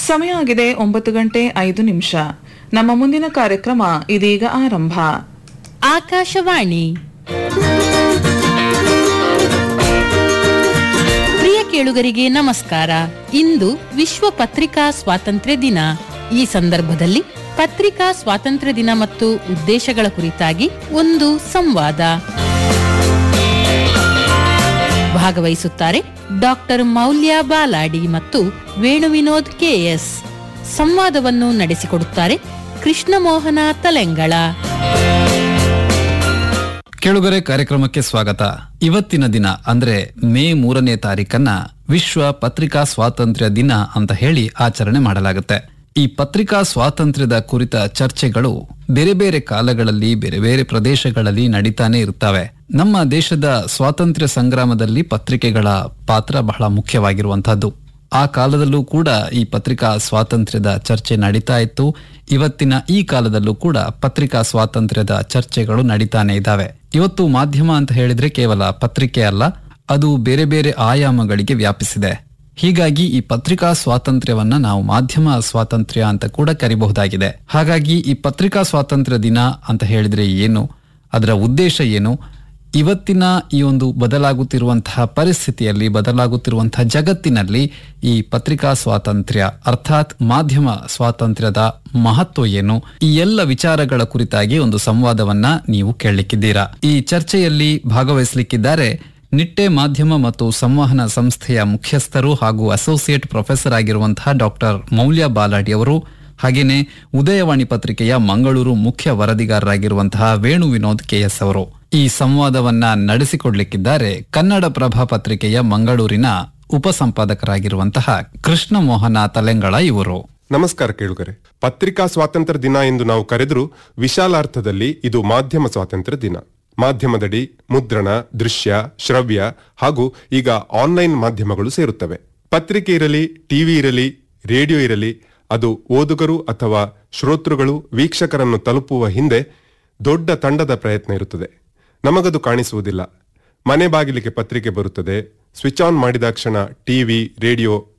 ಸಮಯ ಆಗಿದೆ ಒಂಬತ್ತು ಗಂಟೆ ಐದು ನಿಮಿಷ ನಮ್ಮ ಮುಂದಿನ ಕಾರ್ಯಕ್ರಮ ಇದೀಗ ಆರಂಭ ಆಕಾಶವಾಣಿ ಪ್ರಿಯ ಕೇಳುಗರಿಗೆ ನಮಸ್ಕಾರ ಇಂದು ವಿಶ್ವ ಪತ್ರಿಕಾ ಸ್ವಾತಂತ್ರ್ಯ ದಿನ ಈ ಸಂದರ್ಭದಲ್ಲಿ ಪತ್ರಿಕಾ ಸ್ವಾತಂತ್ರ್ಯ ದಿನ ಮತ್ತು ಉದ್ದೇಶಗಳ ಕುರಿತಾಗಿ ಒಂದು ಸಂವಾದ ಭಾಗವಹಿಸುತ್ತಾರೆ ಡಾಕ್ಟರ್ ಮೌಲ್ಯ ಬಾಲಾಡಿ ಮತ್ತು ವೇಣು ವಿನೋದ್ ಕೆಎಸ್ ಸಂವಾದವನ್ನು ನಡೆಸಿಕೊಡುತ್ತಾರೆ ಕೃಷ್ಣಮೋಹನ ತಲೆಂಗಳ ಕೇಳುಗರೆ ಕಾರ್ಯಕ್ರಮಕ್ಕೆ ಸ್ವಾಗತ ಇವತ್ತಿನ ದಿನ ಅಂದ್ರೆ ಮೇ ಮೂರನೇ ತಾರೀಕನ್ನ ವಿಶ್ವ ಪತ್ರಿಕಾ ಸ್ವಾತಂತ್ರ್ಯ ದಿನ ಅಂತ ಹೇಳಿ ಆಚರಣೆ ಮಾಡಲಾಗುತ್ತೆ ಈ ಪತ್ರಿಕಾ ಸ್ವಾತಂತ್ರ್ಯದ ಕುರಿತ ಚರ್ಚೆಗಳು ಬೇರೆ ಬೇರೆ ಕಾಲಗಳಲ್ಲಿ ಬೇರೆ ಬೇರೆ ಪ್ರದೇಶಗಳಲ್ಲಿ ನಡೀತಾನೆ ಇರ್ತವೆ ನಮ್ಮ ದೇಶದ ಸ್ವಾತಂತ್ರ್ಯ ಸಂಗ್ರಾಮದಲ್ಲಿ ಪತ್ರಿಕೆಗಳ ಪಾತ್ರ ಬಹಳ ಮುಖ್ಯವಾಗಿರುವಂತಹದ್ದು ಆ ಕಾಲದಲ್ಲೂ ಕೂಡ ಈ ಪತ್ರಿಕಾ ಸ್ವಾತಂತ್ರ್ಯದ ಚರ್ಚೆ ನಡೀತಾ ಇತ್ತು ಇವತ್ತಿನ ಈ ಕಾಲದಲ್ಲೂ ಕೂಡ ಪತ್ರಿಕಾ ಸ್ವಾತಂತ್ರ್ಯದ ಚರ್ಚೆಗಳು ನಡೀತಾನೆ ಇದ್ದಾವೆ ಇವತ್ತು ಮಾಧ್ಯಮ ಅಂತ ಹೇಳಿದ್ರೆ ಕೇವಲ ಪತ್ರಿಕೆ ಅಲ್ಲ ಅದು ಬೇರೆ ಬೇರೆ ಆಯಾಮಗಳಿಗೆ ವ್ಯಾಪಿಸಿದೆ ಹೀಗಾಗಿ ಈ ಪತ್ರಿಕಾ ಸ್ವಾತಂತ್ರ್ಯವನ್ನ ನಾವು ಮಾಧ್ಯಮ ಸ್ವಾತಂತ್ರ್ಯ ಅಂತ ಕೂಡ ಕರಿಬಹುದಾಗಿದೆ ಹಾಗಾಗಿ ಈ ಪತ್ರಿಕಾ ಸ್ವಾತಂತ್ರ್ಯ ದಿನ ಅಂತ ಹೇಳಿದ್ರೆ ಏನು ಅದರ ಉದ್ದೇಶ ಏನು ಇವತ್ತಿನ ಈ ಒಂದು ಬದಲಾಗುತ್ತಿರುವಂತಹ ಪರಿಸ್ಥಿತಿಯಲ್ಲಿ ಬದಲಾಗುತ್ತಿರುವಂತಹ ಜಗತ್ತಿನಲ್ಲಿ ಈ ಪತ್ರಿಕಾ ಸ್ವಾತಂತ್ರ್ಯ ಅರ್ಥಾತ್ ಮಾಧ್ಯಮ ಸ್ವಾತಂತ್ರ್ಯದ ಮಹತ್ವ ಏನು ಈ ಎಲ್ಲ ವಿಚಾರಗಳ ಕುರಿತಾಗಿ ಒಂದು ಸಂವಾದವನ್ನ ನೀವು ಕೇಳಲಿಕ್ಕಿದ್ದೀರಾ ಈ ಚರ್ಚೆಯಲ್ಲಿ ಭಾಗವಹಿಸಲಿಕ್ಕಿದ್ದಾರೆ ನಿಟ್ಟೆ ಮಾಧ್ಯಮ ಮತ್ತು ಸಂವಹನ ಸಂಸ್ಥೆಯ ಮುಖ್ಯಸ್ಥರು ಹಾಗೂ ಅಸೋಸಿಯೇಟ್ ಪ್ರೊಫೆಸರ್ ಆಗಿರುವಂತಹ ಡಾಕ್ಟರ್ ಮೌಲ್ಯ ಬಾಲಾಡಿ ಅವರು ಹಾಗೇನೆ ಉದಯವಾಣಿ ಪತ್ರಿಕೆಯ ಮಂಗಳೂರು ಮುಖ್ಯ ವರದಿಗಾರರಾಗಿರುವಂತಹ ವೇಣು ವಿನೋದ್ ಕೆಎಸ್ ಅವರು ಈ ಸಂವಾದವನ್ನ ನಡೆಸಿಕೊಡ್ಲಿಕ್ಕಿದ್ದಾರೆ ಕನ್ನಡ ಪ್ರಭಾ ಪತ್ರಿಕೆಯ ಮಂಗಳೂರಿನ ಉಪಸಂಪಾದಕರಾಗಿರುವಂತಹ ಕೃಷ್ಣ ಮೋಹನ ತಲೆಂಗಳ ಇವರು ನಮಸ್ಕಾರ ಕೇಳುಗರೆ ಪತ್ರಿಕಾ ಸ್ವಾತಂತ್ರ್ಯ ದಿನ ಎಂದು ನಾವು ಕರೆದರೂ ವಿಶಾಲಾರ್ಥದಲ್ಲಿ ಇದು ಮಾಧ್ಯಮ ಸ್ವಾತಂತ್ರ್ಯ ದಿನ ಮಾಧ್ಯಮದಡಿ ಮುದ್ರಣ ದೃಶ್ಯ ಶ್ರವ್ಯ ಹಾಗೂ ಈಗ ಆನ್ಲೈನ್ ಮಾಧ್ಯಮಗಳು ಸೇರುತ್ತವೆ ಪತ್ರಿಕೆ ಇರಲಿ ಟಿವಿ ಇರಲಿ ರೇಡಿಯೋ ಇರಲಿ ಅದು ಓದುಗರು ಅಥವಾ ಶ್ರೋತೃಗಳು ವೀಕ್ಷಕರನ್ನು ತಲುಪುವ ಹಿಂದೆ ದೊಡ್ಡ ತಂಡದ ಪ್ರಯತ್ನ ಇರುತ್ತದೆ ನಮಗದು ಕಾಣಿಸುವುದಿಲ್ಲ ಮನೆ ಬಾಗಿಲಿಗೆ ಪತ್ರಿಕೆ ಬರುತ್ತದೆ ಸ್ವಿಚ್ ಆನ್ ಮಾಡಿದಾಕ್ಷಣ ಟಿವಿ ರೇಡಿಯೋ